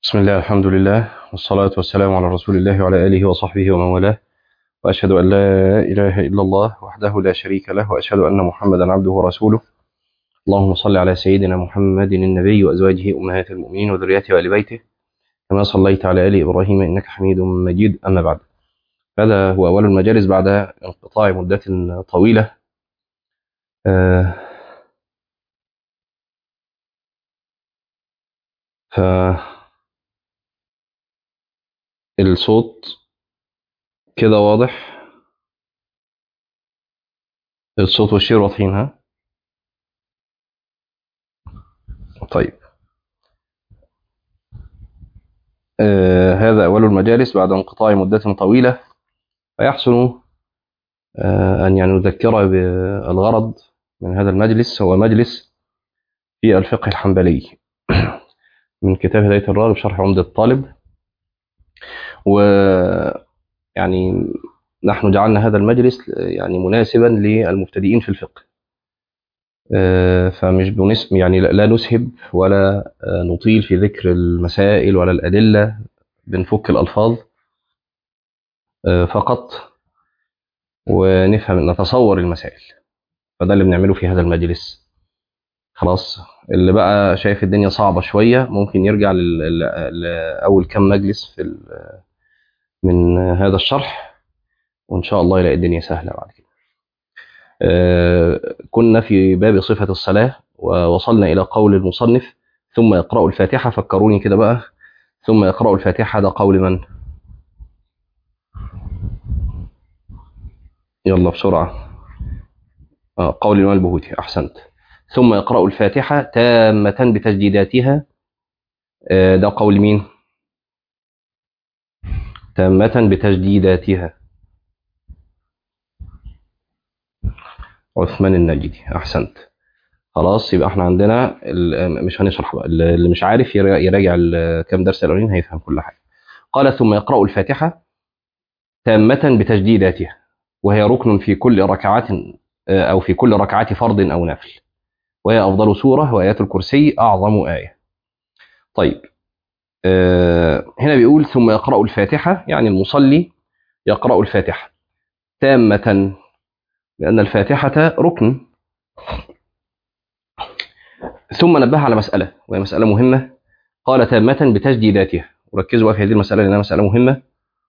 بسم الله الحمد لله والصلاة والسلام على رسول الله وعلى آله وصحبه ومن والاه وأشهد أن لا إله إلا الله وحده لا شريك له وأشهد أن محمدا عبده ورسوله اللهم صل على سيدنا محمد النبي وأزواجه أمهات المؤمنين وذريته وآل بيته كما صليت على آل إبراهيم إنك حميد مجيد أما بعد هذا هو أول المجالس بعد انقطاع مدة طويلة آه، فالصوت كده واضح الصوت والشير واضحين ها طيب آه هذا أول المجالس بعد انقطاع مدة طويلة فيحسن آه أن يعني نذكر بالغرض من هذا المجلس هو مجلس في الفقه الحنبلي من كتاب هداية الراغب شرح عمدة الطالب و يعني نحن جعلنا هذا المجلس يعني مناسبا للمبتدئين في الفقه آه، فمش بنس يعني لا نسهب ولا آه، نطيل في ذكر المسائل ولا الأدلة بنفك الألفاظ آه، فقط ونفهم نتصور المسائل فده اللي بنعمله في هذا المجلس خلاص اللي بقى شايف الدنيا صعبة شوية ممكن يرجع لل- لل- لأول كم مجلس في ال- من هذا الشرح وإن شاء الله يلاقي الدنيا سهلة بعد كده آه، كنا في باب صفة الصلاة ووصلنا إلى قول المصنف ثم يقرأ الفاتحة فكروني كده بقى ثم يقرأ الفاتحة ده قول من؟ يلا بسرعة آه، قول الإمام البهوتي أحسنت ثم يقرأ الفاتحة تامة بتجديداتها آه، ده قول مين؟ تامة بتجديداتها عثمان النجدي أحسنت خلاص يبقى احنا عندنا ال- مش هنشرح بقى اللي مش عارف يرا- يراجع ال- كام درس الاولين هيفهم كل حاجه قال ثم يقرأ الفاتحة تامة بتجديداتها وهي ركن في كل ركعة آه، أو في كل ركعة فرض أو نفل وهي أفضل سورة وآيات الكرسي أعظم آية طيب آه، هنا بيقول ثم يقرأ الفاتحة يعني المصلي يقرأ الفاتحة تامة لأن الفاتحة ركن ثم نبه على مسألة وهي مسألة مهمة قال تامة بتجديداتها وركزوا بقى في هذه المسألة لأنها مسألة مهمة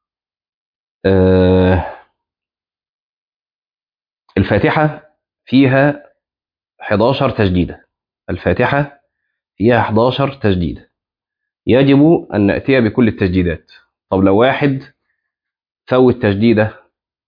آه، الفاتحة فيها 11 تجديدة الفاتحة فيها 11 تجديدة يجب أن نأتي بكل التجديدات طب لو واحد فوت تجديدة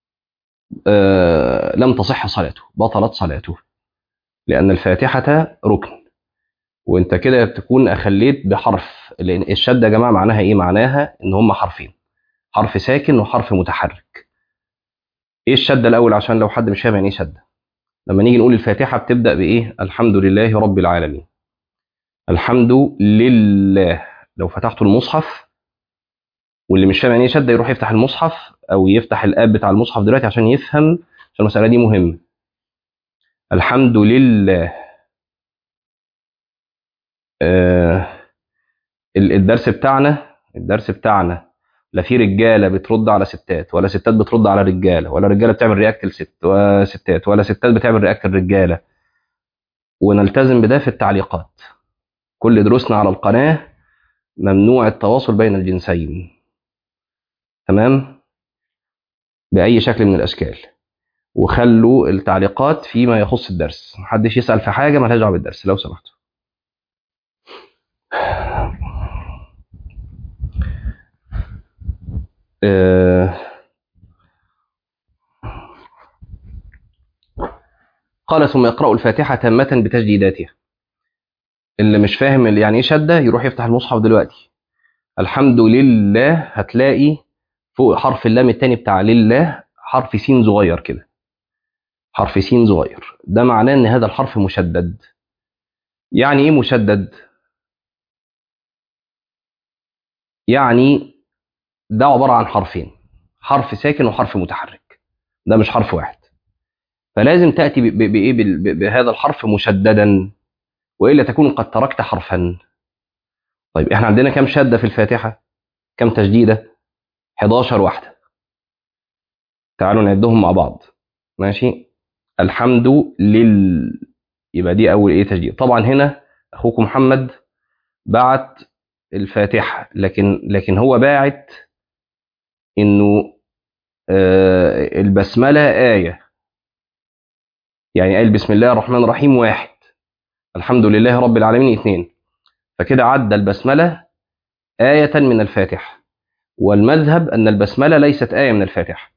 آه، لم تصح صلاته بطلت صلاته لأن الفاتحة ركن وانت كده تكون أخليت بحرف لأن الشدة يا جماعة معناها إيه؟ معناها إن هم حرفين حرف ساكن وحرف متحرك إيه الشدة الأول عشان لو حد مش فاهم يعني إيه شدة لما نيجي نقول الفاتحة بتبدأ بإيه؟ الحمد لله رب العالمين الحمد لله لو فتحتوا المصحف واللي مش فاهم يعني ايه شده يروح يفتح المصحف او يفتح الاب بتاع المصحف دلوقتي عشان يفهم عشان المساله دي مهمه الحمد لله آه ال- الدرس بتاعنا الدرس بتاعنا لا في رجاله بترد على ستات ولا ستات بترد على رجاله ولا رجاله بتعمل رياكت لست وستات ولا ستات بتعمل رياكت للرجاله ونلتزم بده في التعليقات كل دروسنا على القناه ممنوع التواصل بين الجنسين تمام باي شكل من الاشكال وخلوا التعليقات فيما يخص الدرس محدش يسأل في حاجة مالهاش دعوة بالدرس لو سمحتوا آه، قال ثم يقرأ الفاتحة تامة بتجديداتها اللي مش فاهم اللي يعني ايه شدة يروح يفتح المصحف دلوقتي الحمد لله هتلاقي فوق حرف اللام التاني بتاع لله حرف سين صغير كده حرف سين صغير ده معناه ان هذا الحرف مشدد يعني ايه مشدد يعني ده عبارة عن حرفين حرف ساكن وحرف متحرك ده مش حرف واحد فلازم تأتي ب- ب- بإيه بال- ب- بهذا الحرف مشددا وإلا تكون قد تركت حرفا طيب احنا عندنا كام شده في الفاتحه كام تشديده 11 واحده تعالوا نعدهم مع بعض ماشي الحمد لل يبقى دي اول ايه تشديد طبعا هنا اخوكم محمد بعت الفاتحه لكن لكن هو باعت انه آه البسمله ايه يعني قال بسم الله الرحمن الرحيم واحد الحمد لله رب العالمين اثنين فكده عدى البسمله ايه من الفاتحه والمذهب ان البسمله ليست ايه من الفاتحه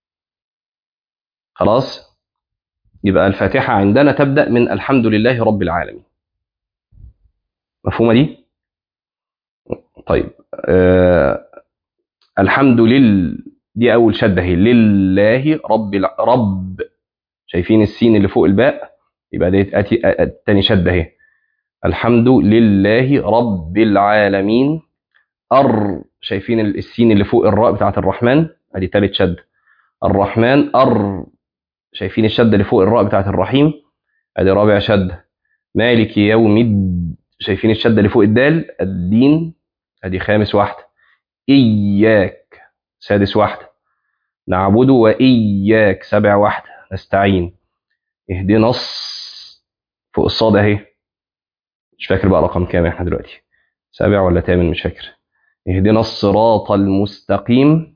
خلاص يبقى الفاتحه عندنا تبدا من الحمد لله رب العالمين مفهومه دي طيب آه الحمد لله دي اول شده هي لله رب الع... رب شايفين السين اللي فوق الباء يبقى دي اتي تاني شده اهي الحمد لله رب العالمين ار شايفين السين اللي فوق الراء بتاعت الرحمن ادي تالت شد الرحمن ار شايفين الشده اللي فوق الراء بتاعت الرحيم ادي رابع شده مالك يوم الد... شايفين الشده اللي فوق الدال الدين ادي خامس واحده اياك سادس واحده نعبد واياك سابع واحده نستعين اهدنا الص فوق الصاد اهي مش فاكر بقى رقم كام احنا دلوقتي سابع ولا تامن مش فاكر اهدنا الصراط المستقيم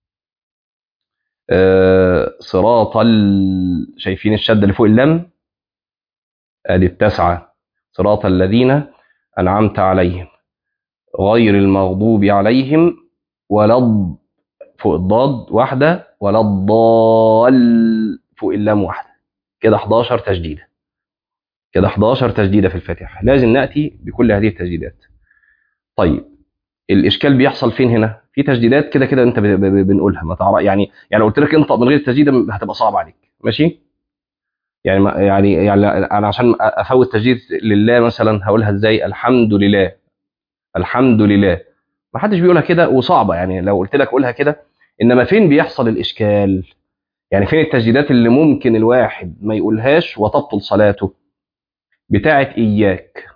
آه صراط ال... شايفين الشده اللي فوق اللام ادي التسعه صراط الذين انعمت عليهم غير المغضوب عليهم ولا الض... فوق الضاد واحده ولا الضال فوق اللام واحده كده 11 تشديده كده 11 تشديده في الفاتحه لازم ناتي بكل هذه التشديدات طيب الاشكال بيحصل فين هنا في تشديدات كده كده انت بنقولها ما تعرف يعني يعني لو قلت لك انطق من غير التشديده هتبقى صعب عليك ماشي يعني ما يعني يعني انا عشان افوت تشديد لله مثلا هقولها ازاي الحمد لله الحمد لله ما حدش بيقولها كده وصعبه يعني لو قلت لك قولها كده انما فين بيحصل الاشكال يعني فين التسجيلات اللي ممكن الواحد ما يقولهاش وتبطل صلاته بتاعه اياك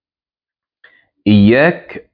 اياك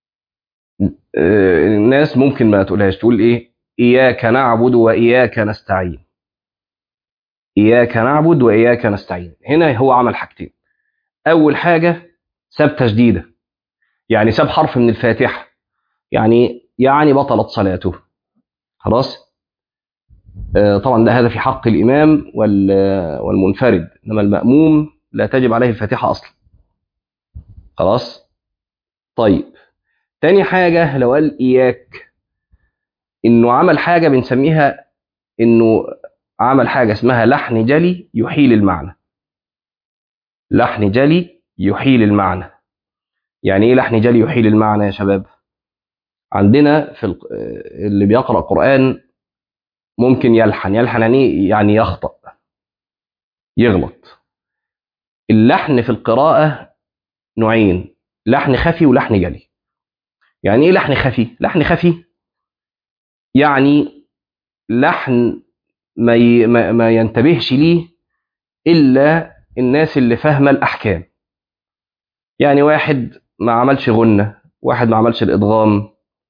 آه، الناس ممكن ما تقولهاش تقول ايه اياك نعبد واياك نستعين اياك نعبد واياك نستعين هنا هو عمل حاجتين اول حاجه ساب تشديده يعني ساب حرف من الفاتحه يعني يعني بطلت صلاته خلاص آه، طبعا ده هذا في حق الامام وال- والمنفرد انما الماموم لا تجب عليه الفاتحه اصلا خلاص طيب تاني حاجه لو قال اياك انه عمل حاجه بنسميها انه عمل حاجه اسمها لحن جلي يحيل المعنى لحن جلي يحيل المعنى يعني ايه لحن جلي يحيل المعنى يا شباب عندنا في الق- اللي بيقرا قران ممكن يلحن يلحن يعني إيه؟ يعني يخطأ يغلط اللحن في القراءة نوعين لحن خفي ولحن جلي يعني ايه لحن خفي لحن خفي يعني لحن ما ي... ما ما ينتبهش ليه الا الناس اللي فاهمه الاحكام يعني واحد ما عملش غنه واحد ما عملش الادغام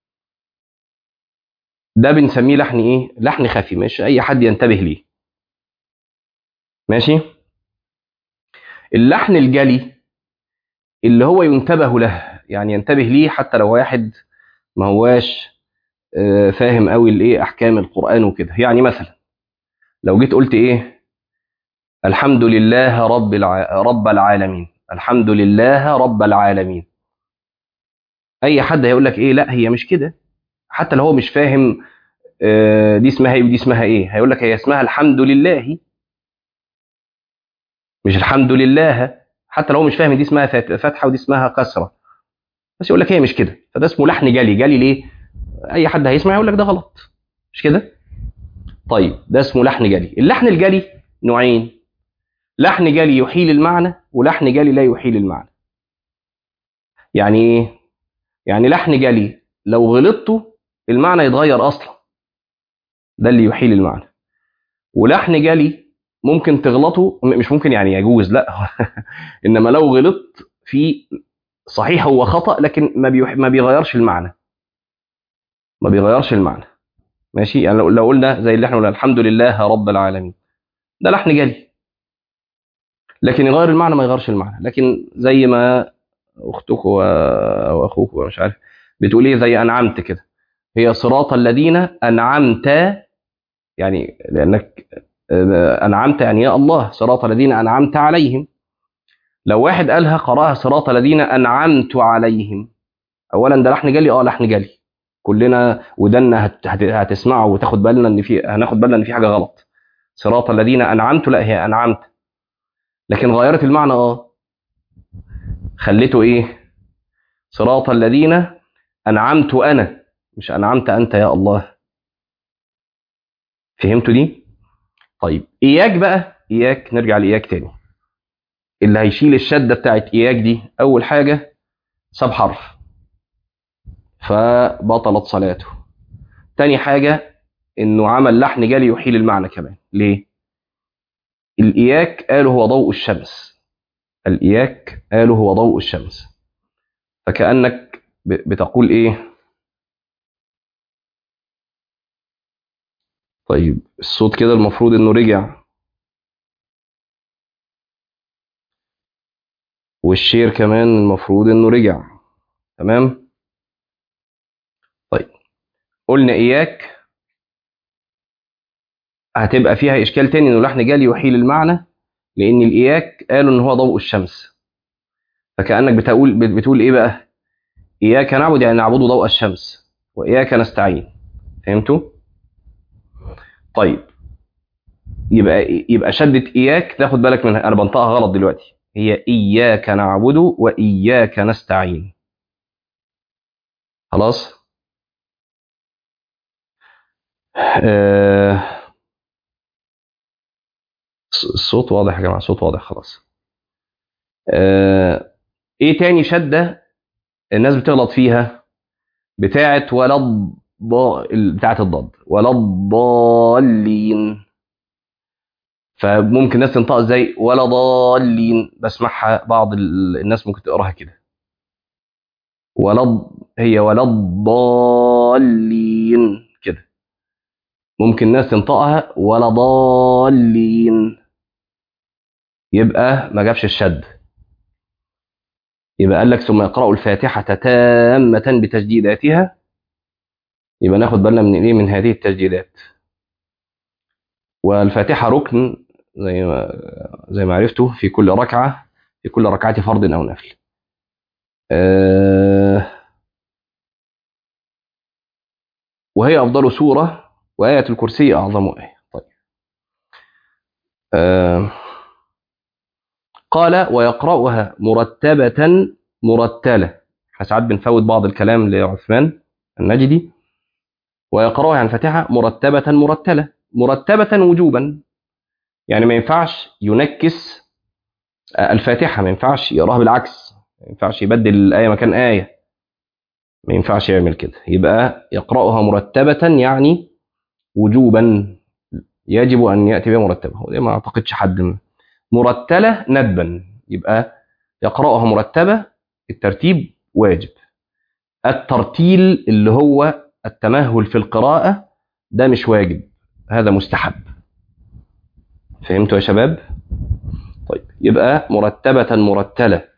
ده بنسميه لحن ايه لحن خفي مش اي حد ينتبه ليه ماشي اللحن الجلي اللي هو ينتبه له يعني ينتبه ليه حتى لو واحد ما هواش آه، فاهم قوي الايه احكام القران وكده يعني مثلا لو جيت قلت ايه الحمد لله رب الع... رب العالمين الحمد لله رب العالمين اي حد هيقول لك ايه لا هي مش كده حتى لو هو مش فاهم آه، دي اسمها ايه ودي اسمها ايه هيقول لك هي اسمها الحمد لله مش الحمد لله حتى لو هو مش فاهم دي اسمها فات- فتحه ودي اسمها كسره بس يقول لك هي مش كده فده اسمه لحن جلي جلي ليه اي حد هيسمع يقول لك ده غلط مش كده طيب ده اسمه لحن جلي اللحن الجلي نوعين لحن جلي يحيل المعنى ولحن جلي لا يحيل المعنى يعني ايه يعني لحن جلي لو غلطته المعنى يتغير اصلا ده اللي يحيل المعنى ولحن جلي ممكن تغلطه م- مش ممكن يعني يجوز لا انما لو غلطت في صحيح هو خطأ لكن ما بيح- ما بيغيرش المعنى ما بيغيرش المعنى ماشي يعني لو لو قلنا زي اللي احنا قلنا الحمد لله رب العالمين ده لحن جلي لكن يغير المعنى ما يغيرش المعنى لكن زي ما اختك و- او اخوك ومش عارف بتقول ايه زي انعمت كده هي صراط الذين انعمت يعني لانك آه، انعمت يعني يا الله صراط الذين انعمت عليهم لو واحد قالها قراها صراط الذين انعمت عليهم اولا ده لحن جلي اه لحن جلي كلنا ودنا هت- هت- هتسمعه وتاخد بالنا ان في هناخد بالنا ان في حاجه غلط صراط الذين انعمت لا هي انعمت لكن غيرت المعنى اه خليته ايه صراط الذين انعمت انا مش انعمت انت يا الله فهمتوا دي طيب اياك بقى اياك نرجع لاياك تاني اللي هيشيل الشده بتاعت اياك دي اول حاجه ساب حرف فبطلت صلاته تاني حاجه انه عمل لحن جالي يحيل المعنى كمان ليه الاياك قالوا هو ضوء الشمس الاياك قالوا هو ضوء الشمس فكانك ب- بتقول ايه طيب الصوت كده المفروض انه رجع والشير كمان المفروض انه رجع تمام طيب قلنا اياك هتبقى فيها اشكال تاني انه لحن جالي يحيل المعنى لان الاياك قالوا ان هو ضوء الشمس فكانك بتقول بتقول ايه بقى اياك نعبد يعني نعبد ضوء الشمس واياك نستعين فهمتوا طيب يبقى يبقى شدة اياك تاخد بالك منها انا بنطقها غلط دلوقتي هي اياك نعبد واياك نستعين خلاص آه الصوت واضح يا جماعه الصوت واضح خلاص آه ايه تاني شده الناس بتغلط فيها بتاعه ولا الض بتاعه الضاد ولا الضالين فممكن الناس تنطق ازاي ولا ضالين بسمعها بعض ال- الناس ممكن تقراها كده ولا الض- هي ولا الضالين كده ممكن الناس تنطقها ولا ضالين يبقى ما جابش الشد يبقى قال لك ثم يقرأوا الفاتحة تامة بتجديداتها يبقى ناخد بالنا من ايه من هذه التجديدات والفاتحة ركن زي ما زي ما عرفتوا في كل ركعة في كل ركعة فرض أو نفل آه وهي أفضل سورة وآية الكرسي أعظم آية طيب آه قال ويقرأها مرتبة مرتلة احنا ساعات بنفوت بعض الكلام لعثمان النجدي ويقرأها عن الفاتحة مرتبة مرتلة مرتبة وجوبا يعني ما ينفعش ينكس الفاتحة ما ينفعش يقراها بالعكس ما ينفعش يبدل الآية مكان آية ما ينفعش يعمل كده يبقى يقرأها مرتبة يعني وجوبا يجب أن يأتي بها مرتبة وده ما أعتقدش حد مرتلة ندبا يبقى يقرأها مرتبة الترتيب واجب الترتيل اللي هو التمهل في القراءة ده مش واجب هذا مستحب فهمتوا يا شباب طيب يبقى مرتبة مرتلة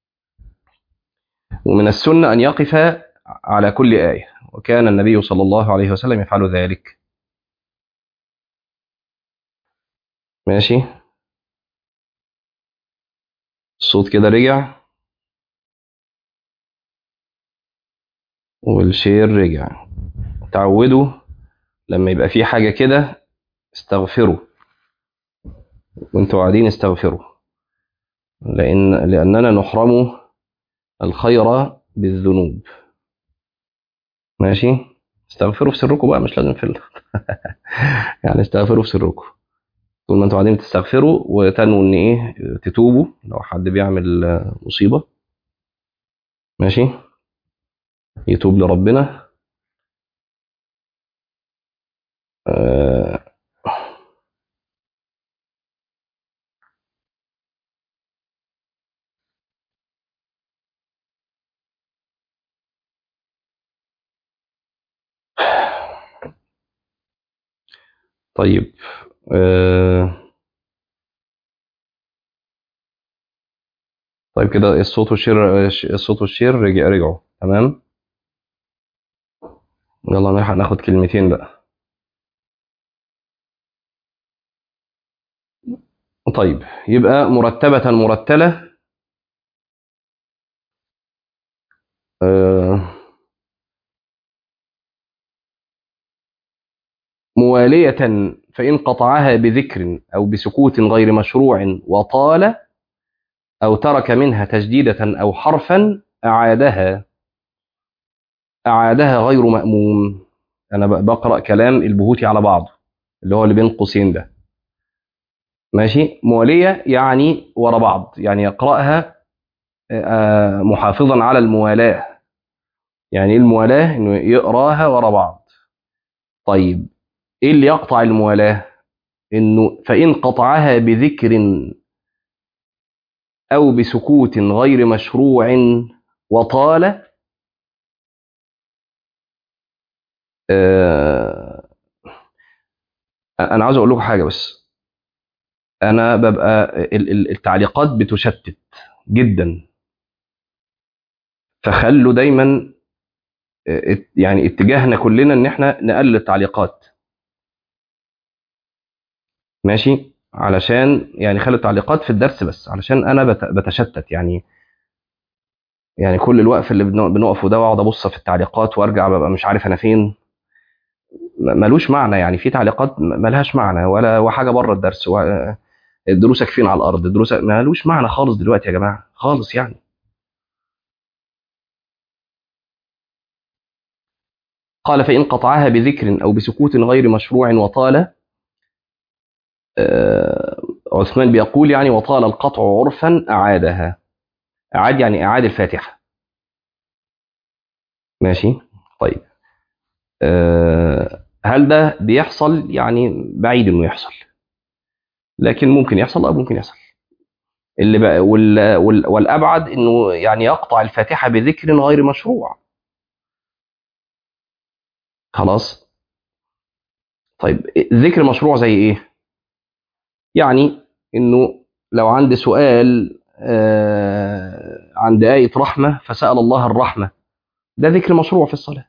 ومن السنة أن يقف على كل آية وكان النبي صلى الله عليه وسلم يفعل ذلك ماشي الصوت كده رجع والشير رجع تعودوا لما يبقى في حاجة كده استغفروا وانتوا قاعدين استغفروا لأن لأننا نحرم الخير بالذنوب ماشي استغفروا في سركم بقى مش لازم في ال... يعني استغفروا في سركم طول ما انتوا قاعدين تستغفروا وتنوا ان ايه تتوبوا لو حد بيعمل مصيبه ماشي يتوب لربنا آه طيب آه طيب كده الصوت والشير الصوت والشير رجع رجعوا تمام يلا نلحق ناخد كلمتين بقى طيب يبقى مرتبة مرتلة آه موالية فإن قطعها بذكر أو بسكوت غير مشروع وطال أو ترك منها تجديدة أو حرفا أعادها أعادها غير مأموم أنا بقرأ كلام البهوتي على بعضه اللي هو اللي بين قوسين ده ماشي موالية يعني ورا بعض يعني يقرأها محافظا على الموالاة يعني الموالاة إنه يقراها ورا بعض طيب إيه اللي يقطع الموالاة إنه فإن قطعها بذكر أو بسكوت غير مشروع وطال آه أنا عاوز أقول لكم حاجة بس أنا ببقى التعليقات بتشتت جدا فخلوا دايما يعني اتجاهنا كلنا ان احنا نقلل التعليقات ماشي علشان يعني خلوا التعليقات في الدرس بس علشان انا بتشتت يعني يعني كل الوقف اللي بنقفه ده واقعد ابص في التعليقات وارجع ببقى مش عارف انا فين ملوش معنى يعني في تعليقات ملهاش معنى ولا وحاجه دروسك الدرس دروسك فين على الارض دروسك ملوش معنى خالص دلوقتي يا جماعه خالص يعني قال فإن قطعها بذكر أو بسكوت غير مشروع وطال عثمان بيقول يعني وطال القطع عرفا أعادها أعاد يعني أعاد الفاتحة ماشي طيب هل ده بيحصل يعني بعيد انه يحصل لكن ممكن يحصل او ممكن يحصل اللي بقى وال وال والابعد انه يعني يقطع الفاتحه بذكر غير مشروع خلاص طيب الذكر مشروع زي ايه يعني انه لو عندي سؤال آه عند آية رحمة فسأل الله الرحمة ده ذكر مشروع في الصلاة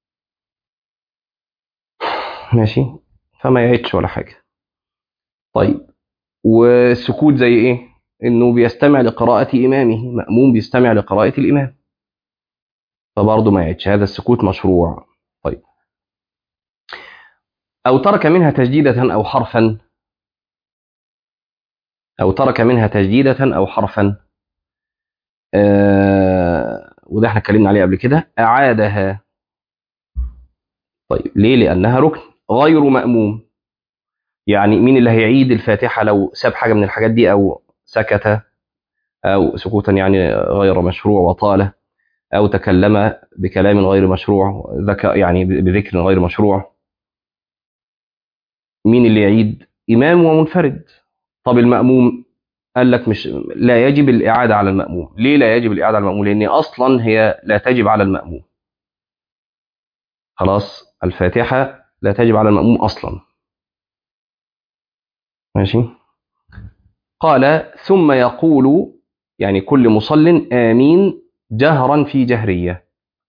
ماشي فما يعيدش ولا حاجة طيب والسكوت زي ايه انه بيستمع لقراءة امامه مأموم بيستمع لقراءة الامام فبرضه ما يعيدش هذا السكوت مشروع طيب أو ترك منها تجديدة أو حرفا أو ترك منها تجديدة أو حرفا آه وده احنا اتكلمنا عليه قبل كده أعادها طيب ليه؟ لأنها ركن غير مأموم يعني مين اللي هيعيد الفاتحة لو ساب حاجة من الحاجات دي أو سكت أو سكوتا يعني غير مشروع وطال أو تكلم بكلام غير مشروع ذكى يعني بذكر غير مشروع مين اللي يعيد إمام ومنفرد طب المأموم قال لك مش لا يجب الإعادة على المأموم ليه لا يجب الإعادة على المأموم لأن أصلا هي لا تجب على المأموم خلاص الفاتحة لا تجب على المأموم أصلا ماشي قال ثم يقول يعني كل مصل آمين جهرا في جهرية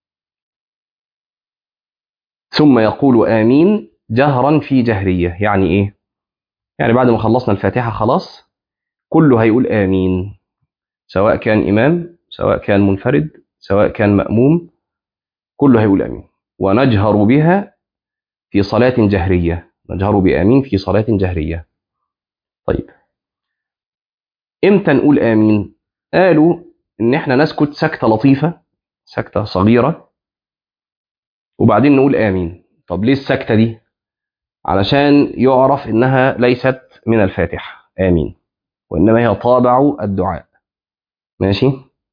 ثم يقول آمين جهرا في جهرية يعني إيه؟ يعني بعد ما خلصنا الفاتحة خلاص كله هيقول آمين سواء كان إمام سواء كان منفرد سواء كان مأموم كله هيقول آمين ونجهر بها في صلاة جهرية نجهر بآمين في صلاة جهرية طيب امتى نقول آمين قالوا إن إحنا نسكت سكتة لطيفة سكتة صغيرة وبعدين نقول آمين طب ليه السكتة دي علشان يعرف إنها ليست من الفاتحة آمين وإنما هي طابع الدعاء ماشي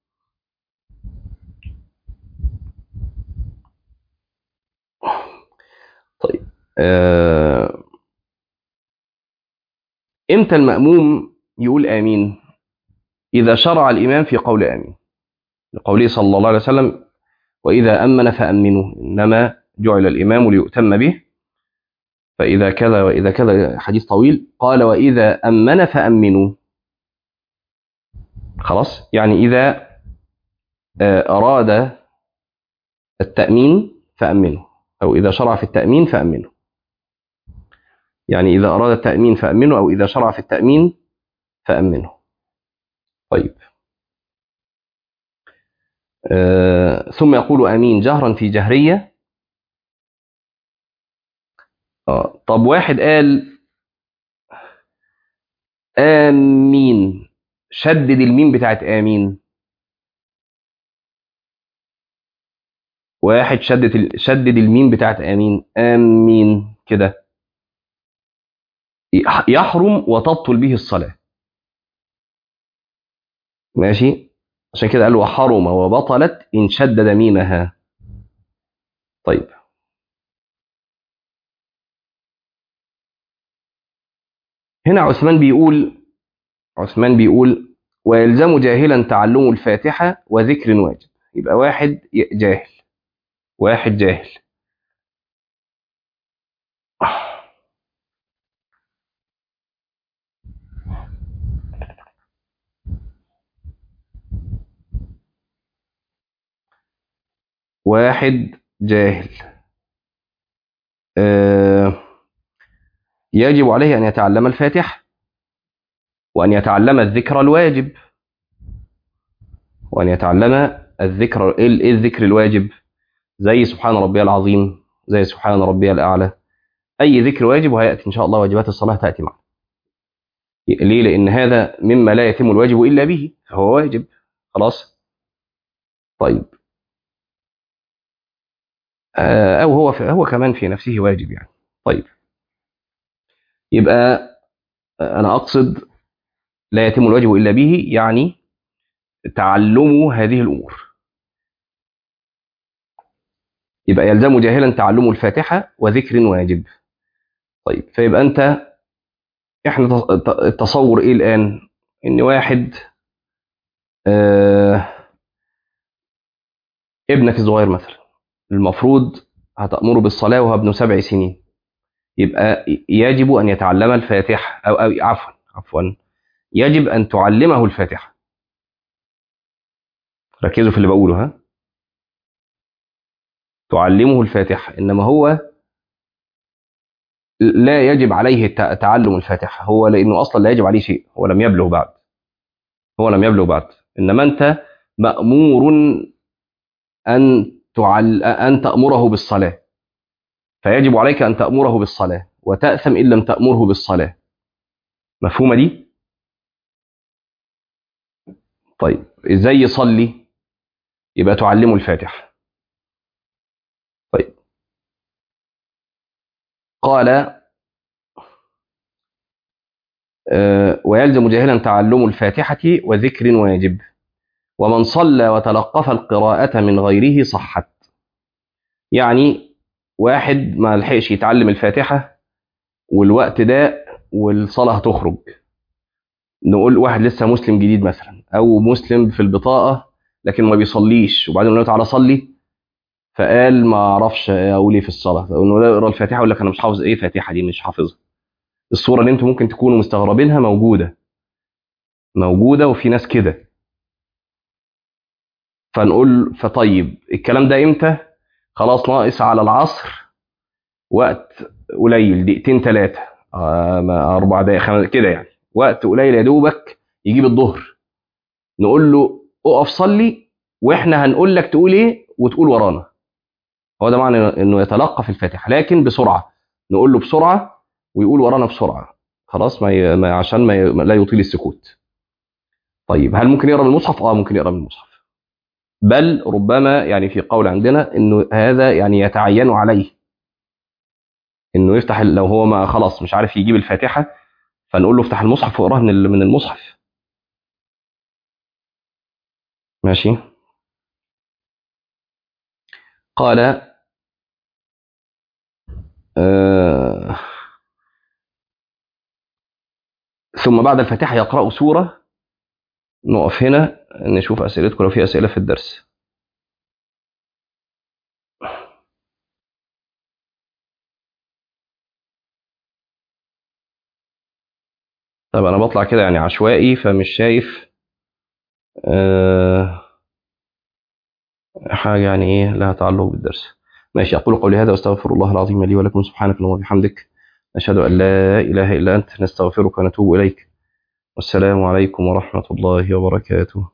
طيب آه امتى المأموم يقول آمين إذا شرع الإمام في قول آمين لقوله صلى الله عليه وسلم وإذا أمن فأمنوا إنما جعل الإمام ليؤتم به فإذا كذا وإذا كذا حديث طويل قال وإذا أمن فأمنوا خلاص يعني إذا آه، أراد التأمين فأمنه أو إذا شرع في التأمين فأمنه يعني إذا أراد التأمين فأمنه أو إذا شرع في التأمين فأمنه طيب آه، ثم يقول آمين جهرا في جهرية آه، طب واحد قال آمين شدد الميم بتاعت آمين واحد شدد ال- شدد الميم بتاعت آمين آمين كده يح- يحرم وتبطل به الصلاة ماشي عشان كده قال وحرم وبطلت إن شدد ميمها طيب هنا عثمان بيقول عثمان بيقول ويلزم جاهلا تعلم الفاتحة وذكر واجب يبقى واحد ي- جاهل واحد جاهل واحد جاهل آه، يجب عليه أن يتعلم الفاتحة وأن يتعلم الذكر الواجب وأن يتعلم الذكر إيه إيه الذكر الواجب زي سبحان ربي العظيم زي سبحان ربي الأعلى أي ذكر واجب وهيأتي إن شاء الله واجبات الصلاة تأتي معنا ليه؟ لأن هذا مما لا يتم الواجب إلا به فهو واجب خلاص طيب آه، أو هو هو كمان في نفسه واجب يعني طيب يبقى آه، أنا أقصد لا يتم الواجب إلا به يعني تعلم هذه الأمور يبقى يلزم جاهلا تعلم الفاتحة وذكر واجب طيب فيبقى أنت إحنا تص- ت- التصور إيه الآن إن واحد آه ابنك الصغير مثلا المفروض هتأمره بالصلاة وهو ابن سبع سنين يبقى يجب أن يتعلم الفاتحة أو, أو عفوا عفوا يجب أن تعلمه الفاتحة ركزوا في اللي بقوله ها تعلمه الفاتحة إنما هو لا يجب عليه الت- تعلم الفاتحة هو لأنه أصلا لا يجب عليه شيء هو لم يبلغ بعد هو لم يبلغ بعد إنما أنت مأمور أن تعل... أن تأمره بالصلاة فيجب عليك أن تأمره بالصلاة وتأثم إن لم تأمره بالصلاة مفهومة دي؟ طيب إزاي يصلي؟ يبقى تعلمه الفاتحة طيب قال آه، ويلزم جاهلا تعلم الفاتحة وذكر واجب ومن صلى وتلقف القراءة من غيره صحت يعني واحد ما لحقش يتعلم الفاتحة والوقت ده والصلاة هتخرج نقول واحد لسه مسلم جديد مثلا أو مسلم في البطاقة لكن ما بيصليش وبعدين نقول له تعالى صلي فقال ما اعرفش اقول ايه في الصلاه فقلنا له اقرا الفاتحه يقول لك انا مش حافظ ايه فاتحه دي مش حافظها الصوره اللي انتم ممكن تكونوا مستغربينها موجوده موجوده وفي ناس كده فنقول فطيب الكلام ده امتى خلاص ناقص على العصر وقت قليل دقيقتين ثلاثه اربع دقائق خمس كده يعني وقت قليل يا دوبك يجيب الظهر نقول له اقف صلي واحنا هنقول لك تقول ايه وتقول ورانا هو ده معنى انه يتلقى في الفاتحه لكن بسرعه نقول له بسرعه ويقول ورانا بسرعه خلاص ما, ي... ما عشان ما, ي... ما لا يطيل السكوت طيب هل ممكن يقرا من المصحف اه ممكن يقرا من المصحف بل ربما يعني في قول عندنا انه هذا يعني يتعين عليه انه يفتح لو هو ما خلاص مش عارف يجيب الفاتحه فنقول له افتح المصحف واقراه من ال- من المصحف ماشي قال آه ثم بعد الفاتحة يقرأ سورة نقف هنا نشوف أسئلتكم لو في أسئلة في الدرس طب انا بطلع كده يعني عشوائي فمش شايف آه حاجه يعني ايه لها تعلق بالدرس ماشي اقول قولي هذا واستغفر الله العظيم لي ولكم سبحانك اللهم وبحمدك نشهد ان لا اله الا انت نستغفرك ونتوب اليك والسلام عليكم ورحمه الله وبركاته